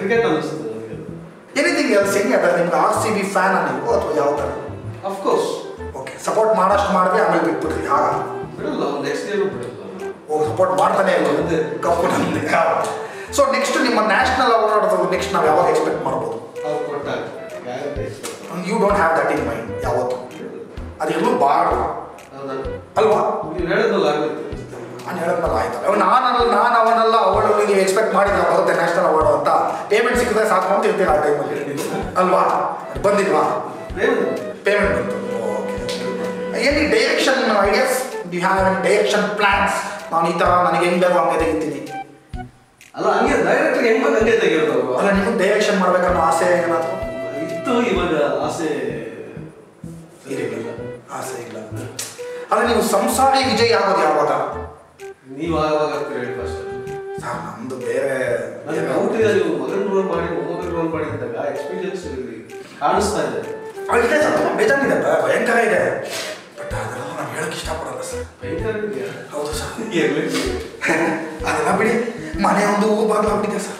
ಕ್ರಿಕೆಟ್ ಅನಿಸುತ್ತೆ ನನಗೆ ಎನಿಥಿಂಗ್ ಎಲ್ಸ್ ಹೆಂಗೆ ಅದ ನಿಮ್ಗೆ ಆರ್ ಸಿ ಬಿ ಫ್ಯಾನ್ ನೀವು ಅಥವಾ ಯಾವ ಥರ ಅಫ್ಕೋರ್ಸ್ ಓಕೆ ಸಪೋರ್ಟ್ ಮಾಡಷ್ಟು ಮಾಡಿದ್ರೆ ಆಮೇಲೆ ಬಿಟ್ಬಿಟ್ರಿ ಆಗ ಬಿಡಲ್ಲ ಒಂದು ನೆಕ್ಸ್ಟ್ ಇಯರ್ ಬಿಡಲ್ಲ ಹೋಗಿ ಸಪೋರ್ಟ್ ಮಾಡ್ತಾನೆ ಇಲ್ಲ ಒಂದೇ. ಕಪ್ಪು ನಮ್ದೆ ಸೊ ನೆಕ್ಸ್ಟ್ ನಿಮ್ಮ ನ್ಯಾಷನಲ್ ಅವಾರ್ಡ್ ನೆಕ್ಸ್ಟ್ ನಾವು ಯಾವಾಗ ಎಕ್ಸ್ಪೆಕ್ಟ್ ಮಾಡ್ಬೋದು ಅವ್ರು ಕೊಟ್ಟಾಗ guarantee you don't have that in mind ಯಾವತ್ತು ಅದು ಎಲ್ಲೂ ಬಾಡ ಹೌದಾ ಅಲ್ವಾ ನೀವು ಹೇಳಿದ್ನಲ್ಲ ಆಗುತ್ತೆ ನಾನು ಹೇಳದ್ಮೇಲೆ ಆಯ್ತು ಅವ್ ನಾನಲ್ಲ ನಾನು ಅವನಲ್ಲ ಅವಳು ನೀವು ಎಕ್ಸ್ಪೆಕ್ಟ್ ಮಾಡಿದ್ರೆ ಬರುತ್ತೆ ನ್ಯಾಷನಲ್ ಅವಾರ್ಡ್ ಅಂತ ಪೇಮೆಂಟ್ ಸಿಕ್ಕಿದ್ರೆ ಸಾಕು ಅಂತ ಇರ್ತೀರ ಆ ಟೈಮಲ್ಲಿ ಅಲ್ವಾ ಬಂದಿಲ್ವಾ ಪೇಮೆಂಟ್ ಬಂತು okay any direction ideas do have any direction plans ನಾನು ಈ ಥರ ನನಗೆ ಹೆಂಗೆ ಬೇಕು ಹಂಗೆ ತೆಗಿತೀನಿ ಅಲ್ಲ ಹಂಗೆ ಡೈರೆಕ್ಟ್ ಹೆಂಗ್ ಬೇಕು ಹಂಗೆ ತೆಗಿಯೋದು ಅಲ್ಲ ನೀವು ಡೈರೆಕ್ಷನ್ ಮಾಡ್ಬೇಕನ್ನೋ ಆಸೆ ಏನಾದ್ರು ಇತ್ತು ಇವಾಗ ಆಸೆ ಇರಲಿಲ್ಲ ಆಸೆ ಇಲ್ಲ ಅಲ್ಲ ನೀವು ಸಂಸಾರಿ ವಿಜಯ್ ಆಗೋದು ಯಾವಾಗ ನೀವು ಆವಾಗ ಹೇಳಿ ಫಸ್ಟ್ ಸರ್ ನಮ್ದು ಬೇರೆ ನನಗೆ ಡೌಟ್ ಇದೆ ನೀವು ಮಗನ ರೋಲ್ ಮಾಡಿ ಮೊಮ್ಮಗನ ರೋಲ್ ಮಾಡಿದ್ದಾಗ ಎಕ್ಸ್ಪೀರಿಯನ್ಸ್ ಕಾಣಿಸ್ತಾ ಇದೆ ಆ, ಇದೆ ಸರ್ ತುಂಬ ಬೇಜಾನಿದೆ ಭ- ಭಯಂಕರ ಇದೆ ಬಟ್ ಅದೆಲ್ಲ ನಾನು ಹೇಳಕ್ ಇಷ್ಟಪಡಲ್ಲ ಸರ್ ಭಯಂಕರ ಇದೆಯಾ ಹೌದು ಸರ್ ಇರ್ಲಿ. ಅದೆಲ್ಲ ಬಿಡಿ ಮನೆ ಒಂದು ಊರು ಬಾಗ್ಲಾಗ್ಬಿಟ್ಟಿದೆ ಸರ್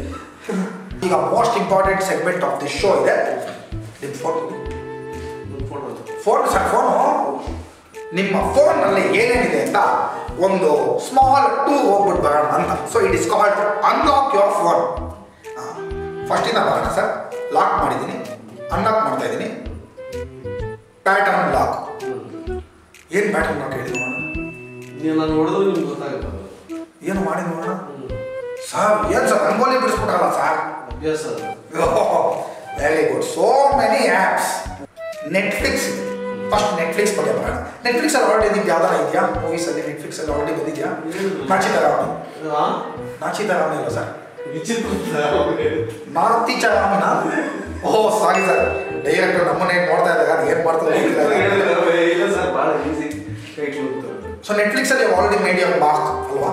ಈಗ most important segment of the show ಇದೆ ನಿಮ್ಮ ಫೋನ್ ಒಂದು ಫೋಟೋ ಫೋನ್ ಸರ್ ಫೋನು ನಿಮ್ಮ ಫೋನ್ನಲ್ಲಿ ಏನೇನಿದೆ ಅಂತ ಒಂದು ಸ್ಮಾಲ್ ಟೂ ಹೋಗ್ಬಿಟ್ಟು ಬರೋಣ ಅಂತ so it is called unlock your phone ಫಸ್ಟಿಂದ ಬರೋಣ ಸರ್ ಲಾಕ್ ಮಾಡಿದ್ದೀನಿ ಅನ್ಲಾಕ್ ಮಾಡ್ತಾ ಇದ್ದೀನಿ ಪ್ಯಾಟರ್ನ್ ಲಾಕ್ ಏನು ಪ್ಯಾಟರ್ನ್ ಲಾಕ್ ಹೇಳಿ ನೋಡೋಣ ನೀವು ನಾನು ನೋಡಿದ್ರೆ ನಿಮ್ಗೆ ಗೊತ್ತಾಗುತ್ತೆ ಏನು ಮಾಡಿ ನೋಡೋಣ ಸರ್ ಏನು ಸರ್ ರಂಗೋಲಿ ಬಿಡಿಸ್ಬಿಟ್ರಲ್ಲ ಸರ್ ಅಭ್ಯಾಸ ಅದು very good so many apps Netflix first Netflix ಬಗ್ಗೆ ಬರೋಣ ನೆಟ್ಫ್ಲಿಕ್ಸ್ ಅಲ್ಲಿ ಆಲ್ರೆಡಿ ನಿಮ್ಗೆ ಯಾವ್ದಾರ ಇದೆಯಾ ಮೂವೀಸ್ ಅಲ್ಲಿ ನೆಟ್ಫ್ಲಿಕ್ಸ್ ಅಲ್ಲಿ ಆಲ್ರೆಡಿ ಬಂದಿದ್ಯಾ ನಾಚಿತರಾಮಿ ಆ? ನಾಚಿತರಾಮಿ ಇಲ್ಲ ಸರ್ ವಿಚಿತ್ರ ನಾತಿಚರಾಮಿನ ಓಹ್ ಸಾರಿ ಸರ್ ಡೈರೆಕ್ಟರ್ ನಮ್ಮನ್ನೇ ನೋಡ್ತಾ ಇದ್ದಾಗ ಅದು ಏನು ಮಾಡ್ತಾರೆ ಇಲ್ಲ ಸರ್ ಭಾಳ ಈಸಿ ಕೈ ಕೂತು ಸೊ ನೆಟ್ಫ್ಲಿಕ್ಸ್ ಅಲ್ಲಿ ಆಲ್ರೆಡಿ ಮೇಡ್ ಯುವರ್ ಮಾರ್ಕ್ ಅಲ್ವಾ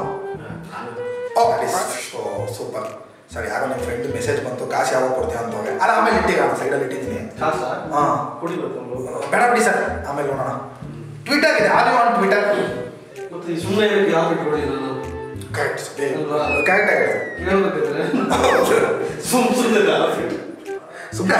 ಓ ಸೂಪರ್ ಸರ್ ಯಾರೋ ನಿಮ್ಮ ಫ್ರೆಂಡ್ ಮೆಸೇಜ್ ಬಂತು ಕಾಸು ಯಾವಾಗ ಕೊಡ್ತೀಯ ಅಂತವ್ರೆ ಅದು ಆಮೇಲೆ ಇಟ್ಟಿಗ ಸೈಡಲ್ಲಿ ಇಟ್ಟಿದ್ದೀನಿ ಕಾಸ ಹಾ. ಕುಡಿ ಬರ್ತಾನೆ ಬೇಡ ಬಿಡಿ ಸರ್ ಆಮೇಲೆ ನೋಡೋಣ ಟ್ವಿಟರ್ ಇದೆ ಆರ್ ಯು ಆನ್ ಟ್ವಿಟರ್ ಮತ್ತೆ ಈ ಸುಮ್ಮನೆ ಇರೋಕ್ಕೆ ಯಾವ ಬಿಟ್ಕೊಡಿ ನಾನು ಕರೆಕ್ಟ್ ಅಲ್ವಾ? ಕರೆಕ್ಟ್ ಆಗಿದೆ ಹೇಳ್ಬೇಕಾದ್ರೆ ಸುಮ್ ಸುಮ್ಮನೆ ಸುಮ್ಮನೆ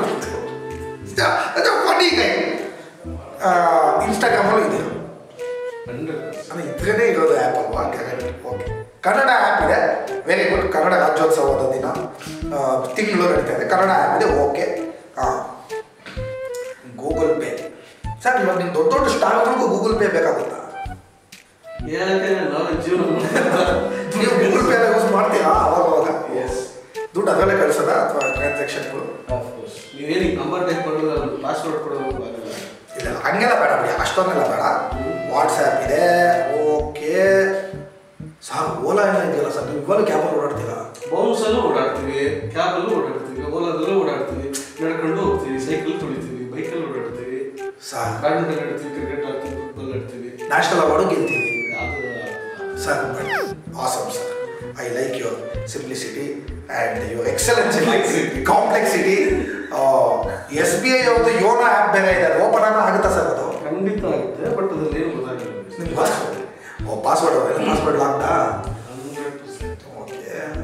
ಫನಿ ಕೈ ಇನ್ಸ್ಟಾಗ್ರಾಮಲ್ಲೂ ಇದೆ ಅದು ಇದ್ರೇ ಇರೋದು ಆ್ಯಪ್ ಅಲ್ವಾ ಕರೆಕ್ಟ್ ಓಕೆ ಕನ್ನಡ ಆ್ಯಪ್ ಇದೆ ವೆರಿ ಗುಡ್ ಕನ್ನಡ ರಾಜ್ಯೋತ್ಸವದ ದಿನ ತಿಂಗಳು ನಡೀತಾ ಇದೆ ಕನ್ನಡ ಆ್ಯಪ್ ಇದೆ ಓಕೆ ಹಾಂ ಗೂಗಲ್ ಪೇ ಸರ್ ಇವಾಗ ನೀವು ದೊಡ್ಡ ದೊಡ್ಡ ಸ್ಟಾರ್ಗಳಿಗೂ ಗೂಗಲ್ ಪೇ ಬೇಕಾಗುತ್ತಾ ಏನಕ್ಕೆ ನಾನು ಜೀವನ ನೀವು ಗೂಗಲ್ ಪೇ ಯೂಸ್ ಮಾಡ್ತೀರಾ ಅವಾಗ ಅವಾಗ ಎಸ್ ದುಡ್ಡು ಅದರಲ್ಲೇ ಕಳಿಸೋದ ಅಥವಾ ಟ್ರಾನ್ಸಾಕ್ಷನ್ಗಳು ನೀವೇನಿಗೆ ನಂಬರ್ ಟೈಪ್ ಮಾಡೋದು ನಾನು ಪಾಸ್ವರ್ಡ್ ಕೊಡೋದು ಆಗಲ್ಲ ಇಲ್ಲ ಹಂಗೆಲ್ಲ ಬೇಡ ಬಿಡಿ ಅಷ್ಟೊಂದೆಲ್ಲ ಬೇಡ ವಾಟ್ಸ್ಆ್ಯಪ್ ಇದೆ ಓಕೆ ಸರ್ ಓಲಾ ಎಲ್ಲ ಇದೆಯಲ್ಲ ಸರ್ ನೀವು ಇವಾಗ ಕ್ಯಾಬಲ್ಲಿ ಓಡಾಡ್ತೀರಾ ಬೌನ್ಸಲ್ಲೂ ಓಡಾಡ್ತೀವಿ ಕ್ಯಾಬಲ್ಲೂ ಓಡಾಡ್ತೀವಿ ಓಲಾದಲ್ಲೂ ಓಡಾಡ್ತೀವಿ ನಡ್ಕೊಂಡು ಹೋಗ್ತೀವಿ ಸೈಕಲ್ ತುಳಿತೀವಿ ಬೈಕಲ್ಲಿ ಓಡಾಡ್ತೀವಿ ಸರ್ ಬ್ಯಾಡ್ಮಿಂಟನ್ ಆಡ್ತೀವಿ ಕ್ರಿಕೆಟ್ ಆಡ್ತೀವಿ ಫುಟ್ಬಾಲ್ ಆಡ್ತೀವಿ ನ್ಯಾಷನಲ್ ಅವಾರ್ಡು ಗೆಲ್ತೀವಿ ಅದು sir awesome sir I like your simplicity and your excellence complexity S B I ಅವ್ರದ್ದು ಯೋನೋ ಆ್ಯಪ್ ಬೇರೆ ಇದೆ ಓಪನ್ ಅನ್ನ ಆಗುತ್ತಾ ಸರ್ ಅದು ಖಂಡಿತ ಆಗುತ್ತೆ ಬಟ್ ಅದ್ರಲ್ಲಿ ಏನು ಗೊತ್ತಾಗಿಲ್ಲ ನಿಮ್ಗೆ ಓ ಪಾಸ್ವರ್ಡ್ ಅವೆಲ್ಲ ಪಾಸ್ವರ್ಡ್ ಲಾಕ್ಡಾ hundred percent okay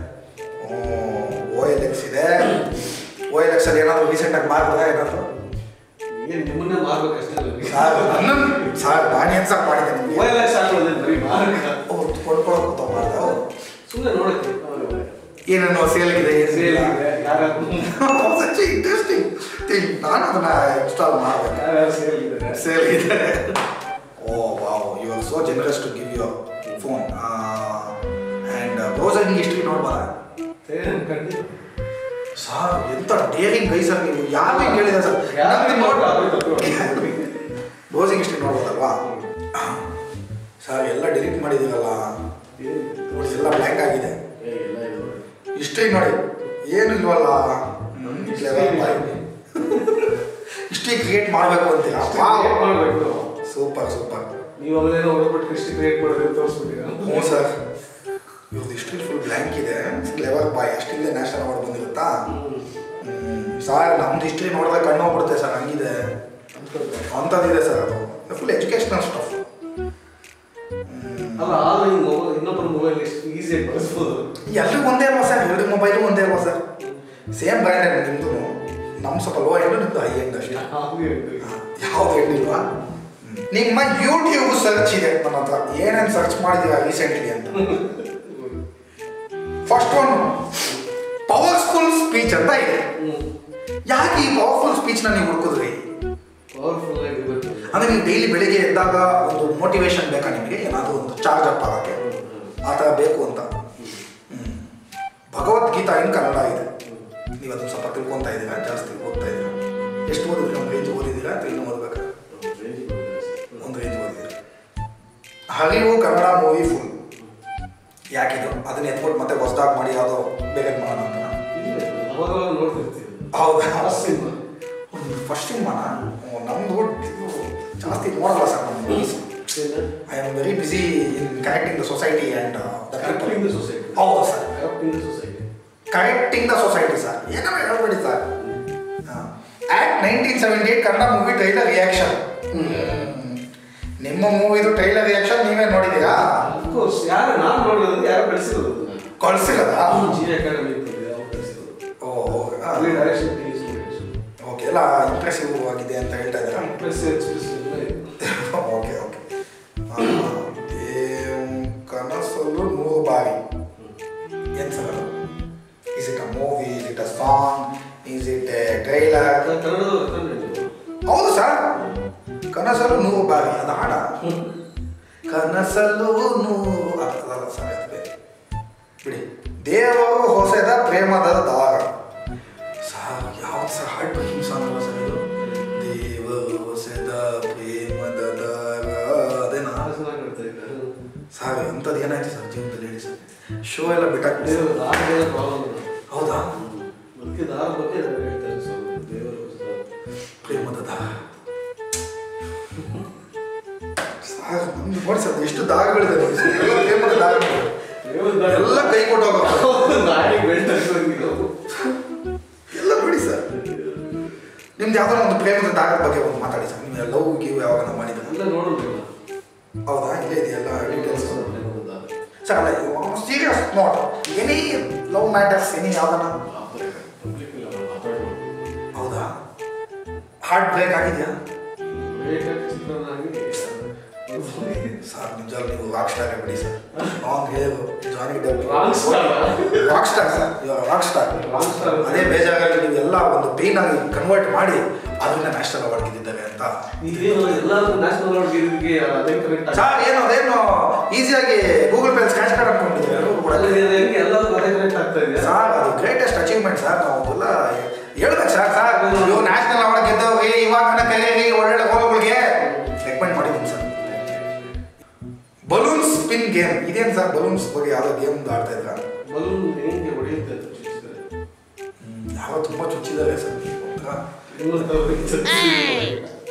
O L X ಇದೆ ಓ ಎಲ್ ಎಕ್ಸ್ ಅಲ್ಲಿ ಏನಾದರೂ ರೀಸೆಂಟಾಗಿ ಮಾಡಿದ್ರೆ ಏನಾದರೂ ಏನು ನಿಮ್ಮನ್ನೇ ಮಾರ್ಬೇಕಷ್ಟೇ ನನಗೆ ಸರ್ ನನ್ನ ಸರ್ ನಾನು ಏನು ಸರ್ ಮಾಡಿದ್ದೆ ನಿಮಗೆ ಮೊಬೈಲ್ ಸಾಕೋದೇ ಬರೀ ಮಾರಕ ಓ ಕೊಂಡ್ಕೊಳಕ್ಕೆ ಕೂತ ಮಾಡ್ದೆ ಸುಮ್ಮನೆ ನೋಡಕ್ಕೆ ಏನೇನೋ ಸೇಲ್ಗಿದೆ ಸೇಲ್ ಏನಿಲ್ಲ ಇದೆ ಯಾರ್ಯಾರು ಸಚ್ ಇಂಟ್ರೆಸ್ಟಿಂಗ್ ಥಿಂಗ್ ನಾನು ಅದನ್ನ ಇನ್ಸ್ಟಾಲ್ ಮಾಡಬೇಕು ಯಾರ್ಯಾರು ಸೇಲ್ ಇದೆ ಸೇಲ್ ಇದೆ oh wow you are so generous to give your phone and browsing history ನೋಡ್ಬಾರ ಖಂಡಿತ ಸರ್ ಎಂತ ಡೇರಿಂಗ್ ಗೈ ಸರ್ ನೀವು ಯಾರು ಹಿಂಗೆ ಹೇಳಿದೆ ಸರ್ ಯಾರು ನೋಡ್ರ ಬ್ರೌಸಿಂಗ್ ಹಿಸ್ಟ್ರಿ ನೋಡ್ಬೋದಲ್ವಾ ಸರ್ ಎಲ್ಲ ಡಿಲೀಟ್ ಮಾಡಿದ್ದೀರಲ್ಲ ನೋಡಿ ಎಲ್ಲ ಬ್ಲ್ಯಾಂಕ್ ಆಗಿದೆ ಹಿಸ್ಟ್ರಿ ನೋಡಿ ಏನು ಇಲ್ವಲ್ಲ ಹಿಸ್ಟ್ರಿ ಕ್ರಿಯೇಟ್ ಮಾಡಬೇಕು ಅಂತೀರಾ ಮಾಡಬೇಕು ಸೂಪರ್ ಸೂಪರ್ ನೀವು ಅಲ್ಲೇನೋ ಹೊರಬಿಟ್ಟು ಹಿಸ್ಟ್ರಿ ಕ್ರಿಯೇಟ್ ಮಾಡೋದು ತೋರಿಸ್ಬಿಟ್ಟಿರ ಹ್ಞೂ ಸರ್ ಇವ್ರದ್ದು ಹಿಸ್ಟ್ರಿ ಫುಲ್ ಬ್ಲ್ಯಾಂಕ್ ಇದೆ ಕ್ಲೆವರ್ ಬಾಯ್ ಅಷ್ಟಿಲ್ಲದೆ ನ್ಯಾಷನಲ್ ಅವಾರ್ಡ್ ಬಂದಿರುತ್ತಾ ಸರ್ ನಮ್ದು ಹಿಸ್ಟ್ರಿ ನೋಡಿದ್ರೆ ಕಣ್ಣು ಹೋಗ್ಬಿಡುತ್ತೆ ಸರ್ ಹಂಗಿದೆ ಅಂಥದ್ದಿದೆ ಸರ್ ಅದು ಫುಲ್ ಎಜುಕೇಶ್ನಲ್ ಸ್ಟಫ್ ಅಲ್ಲ ಆನ್ಲೈನ್ ಮೊಬೈಲ್ ಇನ್ನೊಬ್ಬರ ಮೊಬೈಲ್ ಎಷ್ಟು ಈಸಿಯಾಗಿ ಬಳಸ್ಬೋದು ಎಲ್ರಿಗೂ ಒಂದೇ ಅಲ್ವಾ ಸರ್ ಎರಡು ಮೊಬೈಲು ಒಂದೇ ಅಲ್ವಾ ಸರ್ ಸೇಮ್ ಬ್ರ್ಯಾಂಡ್ ನಿಮ್ಮದು ನಮ್ಮ ಸ್ವಲ್ಪ ಲೋ ಎಂಡ್ ನಿಮ್ಮದು ಹೈ ಎಂಡ್ ಅಷ್ಟೇ ಹಾಗೆ ಯಾವ್ದು ಹೇಳಿಲ್ವಾ ನಿಮ್ಮ ಯೂಟ್ಯೂಬ್ ಸರ್ಚ್ ಇದೆ ನನ್ನ ಹತ್ರ ಏನೇನು ಸರ್ಚ್ ಮಾಡಿದೀರ ರೀಸೆಂಟ್ಲಿ ಅಂತ ಫಸ್ಟ್ ಒನ್ ಪವರ್ಫುಲ್ ಸ್ಪೀಚ್ ಅಂತ ಇದೆ ಯಾಕೆ ಈ ಪವರ್ಫುಲ್ ಸ್ಪೀಚ್ನ ನೀವು ಹುಡುಕಿದ್ರಿ ಪವರ್ಫುಲ್ ಆಗಿರ್ಬೇಕು ಅಂದ್ರೆ ನೀವು ಡೈಲಿ ಬೆಳಿಗ್ಗೆ ಎದ್ದಾಗ ಒಂದು ಮೋಟಿವೇಶನ್ ಬೇಕಾ ನಿಮಗೆ ಏನಾದರೂ ಒಂದು ಚಾರ್ಜ್ ಅಪ್ ಆಗೋಕ್ಕೆ ಆ ಥರ ಬೇಕು ಅಂತ ಹ್ಮ್. ಭಗವದ್ಗೀತಾ ಇನ್ ಕನ್ನಡ ಇದೆ ನೀವು ಅದನ್ನು ಸ್ವಲ್ಪ ತಿಳ್ಕೊತಾ ಇದ್ದೀರಾ ಜಾಸ್ತಿ ಓದ್ತಾ ಇದ್ದೀರಾ ಎಷ್ಟು ಓದಿದ್ರಿ ಒಂದು ರೇಂಜ್ ಓದಿದ್ದೀರಾ ಅಥವಾ ಇನ್ನೂ ಓದ್ಬೇಕಾ ಒಂದು ರೇಂಜ್ ಓದಿದ್ದೀರಾ ಹರಿವು ಕನ್ನಡ ಮೂವಿ ಫುಲ್ ಯಾಕಿದು ಅದನ್ನ ಎತ್ಬಿಟ್ಟು ಮತ್ತೆ ಹೊಸದಾಗಿ ಮಾಡಿ ಯಾವುದೋ ಬೇರೆ ಮಾಡೋಣ ಅಂತ ಅವಾಗ ನೋಡ್ತಿರ್ತೀವಿ ಹೌದಾ ಆ ಸಿನಿಮಾ ಫಸ್ಟ್ ಸಿನಿಮಾನ ನಮ್ದು ಇದು ಜಾಸ್ತಿ ನೋಡಲ್ಲ ಸರ್ ನಮ್ಮ movies I am very busy in correcting the society and correcting the society ಹೌದು sir correcting the society correcting the society sir ಏನೋ ಹೇಳ್ಬೇಡಿ sir act nineteen seventy eight Kannada movie trailer reaction ನಿಮ್ಮ ಮೂವಿದು ಟ್ರೈಲರ್ ರಿಯಾಕ್ಷನ್ ನೀವೇ ನೋಡಿದ್ದೀರಾ of course ಯಾರು ನಾನು ನೋಡೋದು ಯಾರು ಕಳಿಸಿರೋದು ಕಳ್ಸಿರೋದಾ ಜಿ ಅಕಾಡೆಮಿ ಇರ್ತದೆ ಅವ್ರು ಕಳಿಸಿರೋದು ಓ ಅಲ್ಲಿ ಡೈರೆಕ್ಷನ್ ಓಕೆ ಎಲ್ಲ ಇಂಪ್ರೆಸಿವ್ ಆಗಿದೆ ಅಂತ ಹೇಳ್ತಾ ಇದ್ದೀರಾ ಪ್ರೆಸ್ ಎಕ್ಸ್ಪ್ರೆಸ್ ಎಲ್ಲ ಇದೆ. ಓಕೆ ಓಕೆ ಕನಸಲು ನೂರು ಬಾರಿ ಏನು sir is it a movie is it a song is it a trailer ಅದು ಕನ್ನಡದವ್ರು ತಾನೇ ನೀವು? ಹೌದು ಸರ್ ಕನಸಲು ನೂರು ಬಾರಿ ಅದು ಹಾಡ ಕನಸಲು ನೂರು ಅದಲ್ಲ ಸರ್ ಅದು ಬೇರೆ ಬಿಡಿ ದೇವರು ಹೊಸದ ಪ್ರೇಮದ ದಾರ ಸರ್ ಯಾವ್ದು ಸರ್ ಹಾರ್ಟ್ ಬ್ರೇಕಿಂಗ್ ಸಾಂಗ್ ಅಲ್ಲ ಸರ್ ಇದು ದೇವರು ಹೊಸದ ಪ್ರೇಮದ ದಾರ ಅದೇನಾ ಭಾಳ ಚೆನ್ನಾಗಿ ಆಡ್ತಾ ಇದ್ದಾರೆ. ಸರ್ ಅಂಥದ್ದು ಏನಾಯ್ತು ಸರ್ ಜೀವನದಲ್ಲಿ ಹೇಳಿ ಸರ್ ಶೋ ಎಲ್ಲ ಬಿಟ್ಟಾಕ್ಬಿಡಿ ದೇವರು ದಾರಗಳ ಪ್ರಾಬ್ಲಮ್ ಹೌದಾ ಅದಕ್ಕೆ ದಾರ ಬಗ್ಗೆ ಹೇಳ್ತಾರೆ ಸ್ವಾಮಿ. ದೇವರು ಹೊಸದಾದ. ಪ್ರೇಮದ ದಾರ ಸರ್ ನಮ್ದು ನೋಡಿ ಸರ್ ಎಷ್ಟು ದಾರಗಳಿದೆ ನೋಡಿ ಸರ್ ಎಲ್ಲ ಪ್ರೇಮದ ದಾರಗಳು ದೇವ್ರ ದಾರ- ಎಲ್ಲ ಕೈ ಕೊಟ್ಟೋಗ ನಾಯಿಗೆ ಬೆಲ್ಟ್ ಹಾಕ್ಕೊಂಡಿರೋ. ಎಲ್ಲ ಬಿಡಿ ಸರ್ ನಿಮ್ದು ಯಾವ್ದಾರ ಒಂದು ಪ್ರೇಮದ ದಾರದ ಬಗ್ಗೆ ಒಂದು ಮಾತಾಡಿ ಸರ್ ನೀವು ಲವ್ ಗಿವ್ ಯಾವಾಗ ಮಾಡಿದ್ರೆ ಎಲ್ಲ ನೋಡೋದಿಲ್ಲ. ಹೌದಾ ಇಲ್ಲೇ ಇದೆಯಲ್ಲ ಡೀಟೇಲ್ಸ್ ಪ್ರೇಮದ ದಾರ. ಸರ್ ಅಲ್ಲ serious note any love matters any ಯಾವ್ದನ್ನ Public ಇಲ್ಲ, ನಾವು ಮಾತಾಡ್ಬೋದು. ಹೌದಾ ಹಾರ್ಟ್ ಬ್ರೇಕ್ ಆಗಿದೆಯಾ ಬೇಕಾದ ಚಿತ್ರನಾಗಿ ಸರ್ ನಿಜ ನೀವು ರಾಕ್ ಸ್ಟಾರ್ ಬಿಡಿ sir long hair Johnny Depp wrong star rock star sir rock star wrong star ಅದೇ ಬೇಜಾರಲ್ಲಿ ನೀವು ಎಲ್ಲ ಒಂದು ಪೇನ್ ಆಗಿ ಕನ್ವರ್ಟ್ ಮಾಡಿ ಅದನ್ನ ನ್ಯಾಷನಲ್ ಅವಾರ್ಡ್ ಗೆದ್ದಿದ್ದಾರೆ ಅಂತ ಇದೇನು ಎಲ್ಲಾದ್ರೂ ನ್ಯಾಷನಲ್ ಅವಾರ್ಡ್ ಗೆದ್ದಿದ್ದಕ್ಕೆ ಅದೇ ಕರೆಕ್ಟ್ ಸರ್ ಏನು ಅದೇನು ಈಸಿಯಾಗಿ ಗೂಗಲ್ ಪೇ ಸ್ಕ್ಯಾಚ್ ಕಾರ್ಡ್ ಅನ್ಕೊಂಡಿದ್ದೀವಿ ಎಲ್ಲರೂ ಕೂಡ ಹೆಂಗೆ ಎಲ್ಲಾದ್ರೂ ಅದೇ ಕರೆಕ್ಟ್ ಆಗ್ತಾ ಇದೆ ಸರ್ ಅದು ಗ್ರೇಟೆಸ್ಟ್ ಅಚೀವ್ಮೆಂಟ್ ಸರ್ ನಾವು ಎಲ್ಲ ಹೇಳ್ಬೇಕು ಸರ್ ಸರ್ ನೀವು ನ್ಯಾಷನಲ್ ಅವಾರ್ಡ್ ಗೆದ್ದವ್ರಿ ಇವಾಗ ನನ್ನ ಕರೀರಿ ಒಳ್ಳೊಳ್ಳೆ ಗೋಲ್ಗಳಿಗೆ ರೆಕಮೆಂಡ್ ಮಾಡಿದ್ದೀನಿ ಸರ್ ಬಲೂನ್ ಸ್ಪಿನ್ ಗೇಮ್ ಇದೇನು ಸರ್ ಬಲೂನ್ಸ್ ಬಗ್ಗೆ ಯಾವುದೋ ಗೇಮ್ ಆಡ್ತಾ ಇದ್ರ ಬಲೂನ್ ಹೆಂಗೆ ಹೊಡೆಯುತ್ತೆ ಅಂತ ಚುಚ್ಚಿದ್ದಾರೆ ಯಾವ ತುಂಬ ಚುಚ್ಚಿದ್ದಾರೆ ಸರ್ ಒಂಥರ ಇನ್ನೊಂದು ಚುಚ್ಚಿದ್ದಾರೆ.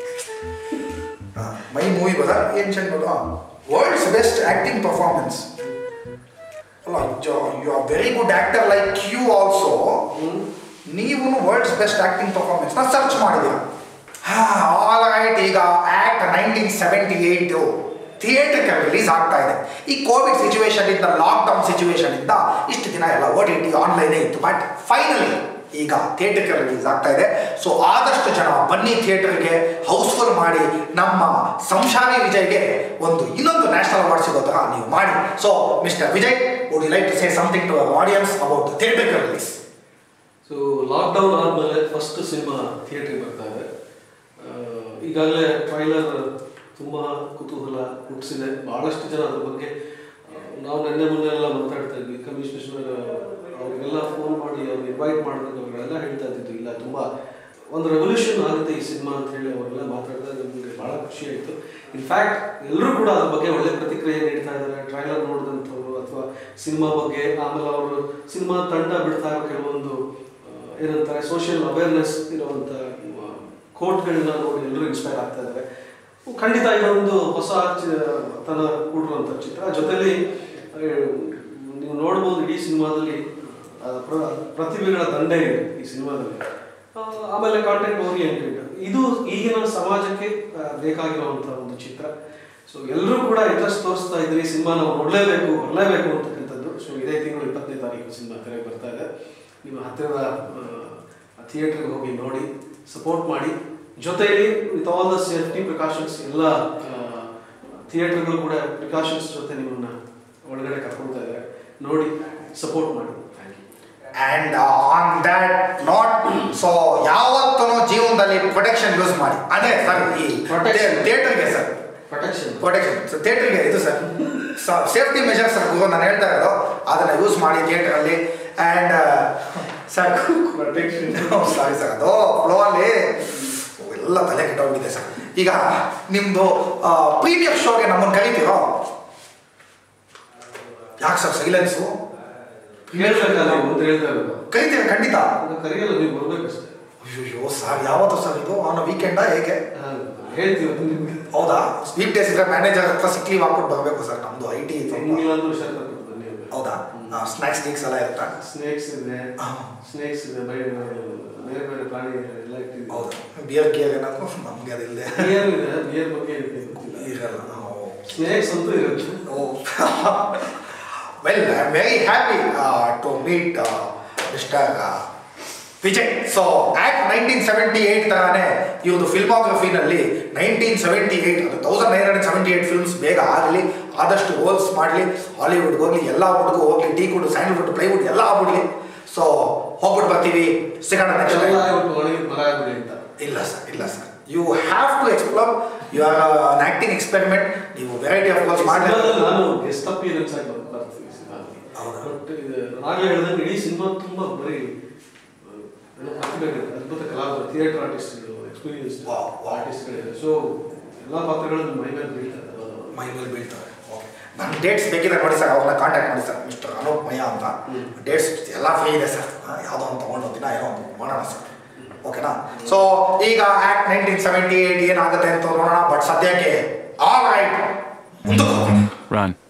ಮೈ ಮೂವಿ ಬದ ಏನು ಚೆಂದ ನೋಡು ವರ್ಲ್ಡ್ಸ್ ಬೆಸ್ಟ್ ಆಕ್ಟಿಂಗ್ ಪರ್ಫಾರ್ಮೆನ್ಸ್ ಅಲ್ಲ you are very good actor like you also hmm. ನೀವು ವರ್ಲ್ಡ್ಸ್ ಬೆಸ್ಟ್ ಆಕ್ಟಿಂಗ್ ಪರ್ಫಾರ್ಮೆನ್ಸ್ ನ ಸರ್ಚ್ ಮಾಡಿದ್ದೀರಾ ಹಾ ಆಲ್ ರೈಟ್ ಈಗ ಆಕ್ಟ್ ನೈನ್ಟೀನ್ ಸೆವೆಂಟಿ ಏಯ್ಟ್ ಥಿಯೇಟರ್ಗೆ ರಿಲೀಸ್ ಆಗ್ತಾ ಇದೆ ಈ ಕೋವಿಡ್ ಸಿಚುವೇಶನ್ ಇಂದ ಲಾಕ್ಡೌನ್ ಸಿಚುವೇಶನ್ ಇಂದ ಇಷ್ಟು ದಿನ ಎಲ್ಲ ಓ ಟಿ ಟಿ ಆನ್ಲೈನೇ ಇತ್ತು ಬಟ್ ಫೈನಲಿ ಈಗ ಥಿಯೇಟರ್ಗೆ ರಿಲೀಸ್ ಆಗ್ತಾ ಇದೆ ಸೊ ಆದಷ್ಟು ಜನ ಬನ್ನಿ ಥಿಯೇಟರ್ಗೆ ಹೌಸ್ಫುಲ್ ಮಾಡಿ ನಮ್ಮ ಸಂಶಾರಿ ವಿಜಯ್ಗೆ ಒಂದು ಇನ್ನೊಂದು ನ್ಯಾಷನಲ್ ಅವಾರ್ಡ್ ಸಿಗೋ ಥರ ನೀವು ಮಾಡಿ so mister Vijay would you like to say something to our audience about ಥಿಯೇಟರ್ಗೆ ರಿಲೀಸ್ ಸೊ ಲಾಕ್ಡೌನ್ ಆದಮೇಲೆ ಫಸ್ಟ್ ಸಿನಿಮಾ ಥಿಯೇಟ್ರಿಗೆ ಬರ್ತಾ ಇದೆ ಆ, ಈಗಾಗಲೇ ಟ್ರೈಲರ್ ತುಂಬ ಕುತೂಹಲ ಹುಟ್ಟಿಸಿದೆ ಭಾಳಷ್ಟು ಜನ ಅದ್ರ ಬಗ್ಗೆ ಆ, ನಾವು ನೆನ್ನೆ ಮೊನ್ನೆ ಎಲ್ಲ ಮಾತಾಡ್ತಾ ಇದ್ವಿ ಕಮಿಷನರ್ ಅವ್ರಿಗೆಲ್ಲ ಫೋನ್ ಮಾಡಿ ಅವ್ರಿಗೆ ಇನ್ವೈಟ್ ಮಾಡಿದಾಗ ಅವರೆಲ್ಲ ಹೇಳ್ತಾ ಇದ್ದಿದ್ದು ಇಲ್ಲ ತುಂಬ ಒಂದು ರೆವಲ್ಯೂಷನ್ ಆಗುತ್ತೆ ಈ ಸಿನಿಮಾ ಅಂತ ಹೇಳಿ ಅವರೆಲ್ಲ ಮಾತಾಡಿದಾಗ ನಮಗೆ ಭಾಳ ಖುಷಿ ಆಯಿತು ಇನ್ಫ್ಯಾಕ್ಟ್ ಎಲ್ಲರೂ ಕೂಡ ಅದ್ರ ಬಗ್ಗೆ ಒಳ್ಳೆ ಪ್ರತಿಕ್ರಿಯೆ ನೀಡ್ತಾ ಇದ್ದಾರೆ ಟ್ರೈಲರ್ ನೋಡಿದಂಥವ್ರು ಅಥವಾ ಸಿನಿಮಾ ಬಗ್ಗೆ ಆಮೇಲೆ ಅವರು ಸಿನಿಮಾ ತಂಡ ಬಿಡ್ತಾ ಇರೋ ಕೆಲವೊಂದು ಆ, ಏನಂತಾರೆ ಸೋಷಿಯಲ್ ಅವೇರ್ನೆಸ್ ಇರುವಂಥ ಕೋಟ್ಗಳನ್ನ ನೋಡಿ ಎಲ್ಲರೂ ಇನ್ಸ್ಪೈರ್ ಆಗ್ತಾ ಇದ್ದಾರೆ ಖಂಡಿತ ಇದೊಂದು ಹೊಸ ಚಿ- ತನ ಕೂಡಿರುವಂಥ ಚಿತ್ರ ಜೊತೆಲಿ ಆ, ನೀವು ನೋಡ್ಬೋದು ಇಡೀ ಸಿನಿಮಾದಲ್ಲಿ ಆ, ಪ್ರ- ಪ್ರತಿಭೆಗಳ ದಂಡೆ ಇದೆ ಈ ಸಿನಿಮಾದಲ್ಲಿ ಆ, ಆಮೇಲೆ ಕಾಂಟೆಂಟ್ ಓರಿಯೆಂಟೆಡ್ ಇದು ಈಗಿನ ಸಮಾಜಕ್ಕೆ ಆ, ಬೇಕಾಗಿರುವಂಥ ಒಂದು ಚಿತ್ರ ಸೊ ಎಲ್ಲರೂ ಕೂಡ ಇಂಟ್ರೆಸ್ಟ್ ತೋರಿಸ್ತಾ ಇದ್ರಿ ಸಿನಿಮಾ ನಾವು ನೋಡಲೇಬೇಕು ಬರಲೇಬೇಕು ಅಂತಕ್ಕಂಥದ್ದು ಸೊ ಇದೇ ತಿಂಗಳು ಇಪ್ಪತ್ತನೇ ತಾರೀಕು ಸಿನಿಮಾ ತೆರೆಗೆ ಬರ್ತಾ ಇದೆ ನಿಮ್ಮ ಹತ್ತಿರದ ಥಿಯೇಟ್ರಿಗೆ ಹೋಗಿ ನೋಡಿ ಸಪೋರ್ಟ್ ಮಾಡಿ ಜೊತೆಯಲ್ಲಿ with all the safety precautions ಎಲ್ಲ ಥಿಯೇಟರ್ಗಳು ಕೂಡ ಪ್ರಿಕಾಷನ್ಸ್ ಜೊತೆ ನಿಮ್ಮನ್ನ ಒಳಗಡೆ ಕರ್ಕೊಳ್ತಾ ಇದ್ದಾರೆ ನೋಡಿ ಸಪೋರ್ಟ್ ಮಾಡಿ thank you and on that note so ಯಾವತ್ತೂ ಜೀವನದಲ್ಲಿ ಪ್ರೊಟೆಕ್ಷನ್ ಯೂಸ್ ಮಾಡಿ ಅದೇ ಸರ್ ಈ Protection. ಥಿಯೇಟರ್ಗೆ ಸರ್ ಪ್ರೊಟೆಕ್ಷನ್ ಪ್ರೊಟೆಕ್ಷನ್ ಸೊ ಥಿಯೇಟರ್ಗೆ ಇದು ಸರ್ ಸೇಫ್ಟಿ ಮೆಷರ್ಸ್ ಸರ್ ನಾನು ಹೇಳ್ತಾ ಇರೋದು ಅದನ್ನು ಯೂಸ್ ಮಾಡಿ ಥಿಯೇಟರಲ್ಲಿ and sir protection sorry sir ಅದು ಫ್ಲೋ ಅಲ್ಲಿ ಎಲ್ಲ ತಲೆ ಕೆಟ್ಟೋಗ್ಬಿಟ್ಟಿದೆ ಸರ್ ಈಗ ನಿಮ್ಮದು ಪ್ರೀಮಿಯರ್ ಶೋಗೆ ನಮ್ಮನ್ನು ಕರಿತೀರೋ ಯಾಕೆ ಸರ್ ಸೈಲೆನ್ಸು ಹೇಳ್ಬೇಕಲ್ಲ ನೀವು ಮುಂದೆ ಹೇಳ್ತಾ ಇರೋದು ಕರಿತೀವಿ ಖಂಡಿತ ಅದು ಕರೆಯಲ್ಲ ನೀವು ಬರ್ಬೇಕಷ್ಟೇ ಅಯ್ಯೋ ಸರ್ ಯಾವತ್ತು ಸರ್ ಇದು ಆನ್ ವೀಕೆಂಡಾ ಹೇಗೆ ಹಾ, ಹೇಳ್ತೀವಿ ಅದು ನಿಮ್ಗೆ ಹೌದಾ ವೀಕ್ ಡೇಸ್ ಇದ್ರೆ ಮ್ಯಾನೇಜರ್ ಹತ್ರ ಸಿಕ್ ಲೀವ್ ಹಾಕ್ಬಿಟ್ಟು ಬರಬೇಕು ಸರ್ ನಮ್ಮದು ಐ ಟಿ ಹೆಂಗಿಲ್ಲಾಂದ್ರೂ ಹುಷಾರ್ ಕರ್ಕೊಂಡು ಬನ್ನಿ ಹೌದಾ ಸ್ನ್ಯಾಕ್ಸ್ ಗೀಕ್ಸ್ ಎಲ್ಲ ಇರುತ್ತಾ ಸ್ನೇಕ್ಸ್ ಇದೆ ಹಾ. ಸ್ನೇಕ್ಸ್ ಇದೆ ಬೈ ಬೇರೆ ಬೇರೆ ಪ್ರಾಣಿ ಎಲ್ಲ ಇಟ್ಟಿದ್ದೀವಿ ಹೌದಾ ಬಿಯರ್ ಗಿಯರ್ ಏನಾದ್ರು ನಮಗೆ ಅದಿಲ್ಲದೆ ಬಿಯರ್ ಇದೆ ಬಿಯರ್ ಬಗ್ಗೆ ಇದೆ ಗೊತ್ತಿಲ್ಲ ಇರಲ್ಲ ಸ್ನೇಕ್ಸ್ ಅಂತೂ ಇರುತ್ತೆ well I am very happy to meet mister Vijay so act nineteen seventy eight ತರಾನೇ ಇವ್ರದ್ದು ಫಿಲ್ಮೋಗ್ರಫಿನಲ್ಲಿ ನೈನ್ಟೀನ್ ಸೆವೆಂಟಿ ಏಯ್ಟ್ ಅದು thousand nine hundred seventy eight films ಬೇಗ ಆಗಲಿ ಆದಷ್ಟು ರೋಲ್ಸ್ ಮಾಡಲಿ ಹಾಲಿವುಡ್ಗೆ ಹೋಗಲಿ ಎಲ್ಲ ಹುಡುಗು ಹೋಗಲಿ ಟೀ ಕುಡ್ ಸ್ಯಾಂಡಲ್ವುಡ್ ಪ್ಲೈವುಡ್ ಎಲ್ಲ ಆಗ್ಬಿಡ್ಲಿ ಸೊ ಹೋಗ್ಬಿಟ್ಟು ಬರ್ತೀವಿ ಸಿಗೋಣ ನೆಕ್ಸ್ಟ್ ಎಲ್ಲ ಇವತ್ತು ಒಣಗಿದ ಮರ ಆಗ್ಬಿಡಿ ಅಂತ ಇಲ್ಲ ಸರ್ ಇಲ್ಲ sir you have to explore you are an acting experiment ನೀವು ವೆರೈಟಿ ಆಫ್ ರೋಲ್ಸ್ ಸಿನಿಮಾದಲ್ಲಿ ಮಾಡಲಿ ನಾನು ಗೆಸ್ಟ್ ಅಪಿಯರೆನ್ಸ್ ಆಗಿ ಬಂದು ಬರ್ತೀನಿ ಸಿನಿಮಾದಲ್ಲಿ ಹೌದಾ? ಬಟ್ ಆಗಲೇ ಹೇಳ್ದಂಗೆ ಇಡೀ ಸಿನಿಮಾ ತುಂಬಾ ಬರೀ ಆ, ಏನೋ ಪ್ರತಿಭೆಗಳು ಅದ್ಭುತ ಕಲಾವಿದರು ಥಿಯೇಟರ್ ಆರ್ಟಿಸ್ಟ್ಗಳು ಎಕ್ಸ್ಪೀರಿಯನ್ಸ್ Wow, wow. ಆರ್ಟಿಸ್ಟ್ಗಳಿದೆ ಸೊ ಎಲ್ಲ ಪಾತ್ರಗಳನ್ನು ಮೈ ಮೇಲೆ ಬೀಳ್ತಾರೆ ಮೈ ಮೇಲೆ ಬೀಳ್ತಾರೆ ಓಕೆ ನನ್ನ ಡೇಟ್ಸ್ ಬೇಕಿದ್ರೆ ನೋಡಿ ಸರ್ ಅವ್ರನ್ನ ಕಾಂಟ್ಯಾಕ್ಟ್ ಮಾಡಿ ಸರ್ ಮಿಸ್ಟರ್ ಅನೂಪ್ ಮಯ್ಯ ಅಂತ ಹ್ಮ್. ಡೇಟ್ಸ್ ಎಲ್ಲ ಫ್ರೀ ಇದೆ ಸರ್ ಯಾವುದೋ ಒಂದು ತೊಗೊಂಡು ದಿನ ಏನೋ ಒಂದು ಮಾಡೋಣ ಸರ್ ಓಕೆನಾ ಸೊ ಈಗ ಆ್ಯಕ್ಟ್ ನೈನ್ಟೀನ್ ಸೆವೆಂಟಿ ಏಯ್ಟ್ ಏನಾಗುತ್ತೆ ಅಂತ ನೋಡೋಣ ಬಟ್ ಸದ್ಯಕ್ಕೆ ಆಲ್ ರೈಟ್ ಮುಂದಕ್ಕೆ ಹೋಗೋಣ Run.